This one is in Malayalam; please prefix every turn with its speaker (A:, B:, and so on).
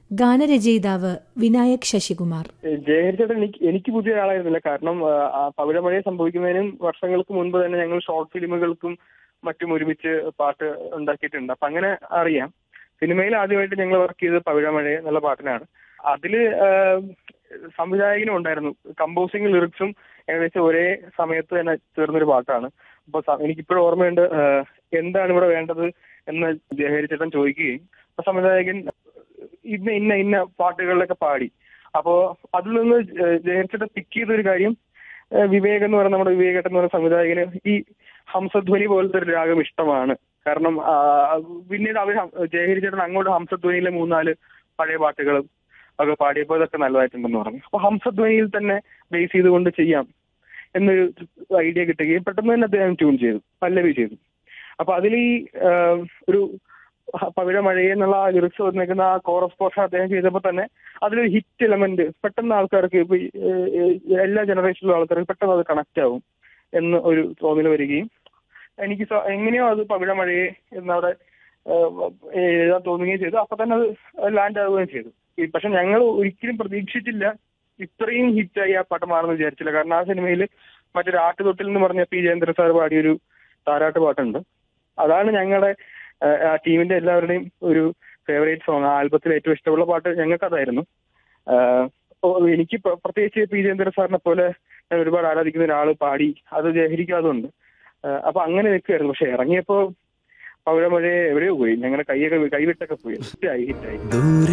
A: ഗാനരചയിതാവ് വിനായക് ശശികുമാർ
B: ജയഹരിച്ചേട്ടൻ എനിക്ക് എനിക്ക് പുതിയ ആളായിരുന്നില്ല കാരണം ആ, ആ പവിഴമഴയെ സംഭവിക്കുന്നതിനും വർഷങ്ങൾക്ക് മുൻപ് തന്നെ ഞങ്ങൾ ഷോർട്ട് ഫിലിമുകൾക്കും മറ്റും ഒരുമിച്ച് പാട്ട് ഉണ്ടാക്കിയിട്ടുണ്ട് അപ്പൊ അങ്ങനെ അറിയാം സിനിമയിൽ ആദ്യമായിട്ട് ഞങ്ങൾ വർക്ക് ചെയ്തത് പവിഴമഴയെ എന്നുള്ള പാട്ടിനാണ് അതില് ആ, സംവിധായകനും ഉണ്ടായിരുന്നു കമ്പോസിംഗ് ലിറിക്സും ഏകദേശം ഒരേ സമയത്ത് തന്നെ ചേർന്നൊരു പാട്ടാണ് അപ്പൊ സ- എനിക്കിപ്പോഴും ഓർമ്മയുണ്ട് ആ, എന്താണ് ഇവിടെ വേണ്ടത് എന്ന് ജയഹരിച്ചേട്ടൻ ചോദിക്കുകയും അപ്പൊ സംവിധായകൻ ഇന്ന ഇന്ന ഇന്ന പാട്ടുകളിലൊക്കെ പാടി അപ്പോ അതിൽ നിന്ന് ജയഹരിച്ചേട്ടൻ പിക്ക് ചെയ്ത ഒരു കാര്യം ഏഹ് വിവേക് എന്ന് പറയുന്ന നമ്മുടെ വിവേകേട്ടൻ എന്ന് പറയുന്ന സംവിധായകന് ഈ ഹംസധ്വനി പോലത്തെ ഒരു രാഗം ഇഷ്ടമാണ് കാരണം ആ, പിന്നീട് അവർ ജയഹരിച്ചേട്ടൻ അങ്ങോട്ട് ഹംസധ്വനിയിലെ മൂന്നാല് പഴയ പാട്ടുകളും ഒക്കെ പാടിയപ്പോൾ ഇതൊക്കെ നല്ലതായിട്ടുണ്ടെന്ന് പറഞ്ഞു അപ്പൊ ഹംസധ്വനിയിൽ തന്നെ ബേസ് ചെയ്തുകൊണ്ട് ചെയ്യാം എന്നൊരു ഐഡിയ കിട്ടുകയും പെട്ടെന്ന് തന്നെ അദ്ദേഹം ട്യൂൺ ചെയ്തു പല്ലവി ചെയ്തു അപ്പൊ അതിൽ ഈ ആഹ്, ഒരു പവിഴ മഴയെ എന്നുള്ള ലിറിക്സ് വന്നിരിക്കുന്ന ആ കോറസ് പോർഷൻ അദ്ദേഹം ചെയ്തപ്പോൾ തന്നെ അതിലൊരു ഹിറ്റ് എലമെന്റ് പെട്ടെന്ന് ആൾക്കാർക്ക് ഇപ്പൊ ഈ, ഏഹ്, എല്ലാ ജനറേഷനിലും ആൾക്കാർക്ക് പെട്ടെന്ന് അത് കണക്ട് ആവും എന്ന് ഒരു തോന്നൽ വരികയും എനിക്ക് സ- എങ്ങനെയോ അത് പവിഴ മഴയെ എന്നവിടെ ഏഹ്, എഴുതാൻ തോന്നുകയും ചെയ്തു അപ്പൊ തന്നെ അത് ലാൻഡ് ആവുകയും ചെയ്തു ഈ പക്ഷെ ഞങ്ങൾ ഒരിക്കലും പ്രതീക്ഷിച്ചില്ല ഇത്രയും ഹിറ്റായി ആ പാട്ട് മാറുമെന്ന് വിചാരിച്ചില്ല കാരണം ആ സിനിമയിൽ മറ്റൊരു ആട്ടുതൊട്ടിൽ എന്ന് പറഞ്ഞ പി ജയേന്ദ്ര സാർ പാടിയൊരു താരാട്ട് പാട്ടുണ്ട് അതാണ് ഞങ്ങളുടെ ഏഹ്, ആ ടീമിന്റെ എല്ലാവരുടെയും ഒരു ഫേവറേറ്റ് സോങ് ആ ആൽബത്തിൽ ഏറ്റവും ഇഷ്ടമുള്ള പാട്ട് ഞങ്ങൾക്ക് അതായിരുന്നു ആഹ്, ഓ, എനിക്ക് പ്ര- പ്രത്യേകിച്ച് പി ജയേന്ദ്ര സാറിനെ പോലെ ഞാൻ ഒരുപാട് ആരാധിക്കുന്ന ഒരാൾ പാടി അത് ജയഹരിക്കാതുണ്ട് ആഹ്, അപ്പൊ അങ്ങനെ നിൽക്കുമായിരുന്നു പക്ഷെ ഇറങ്ങിയപ്പോ പവിഴമഴയെ എവിടെയോ പോയി ഞങ്ങളുടെ കൈയൊക്കെ കൈവിട്ടൊക്കെ പോയി ഹിറ്റായി ഹിറ്റായി
C: ദൂരെ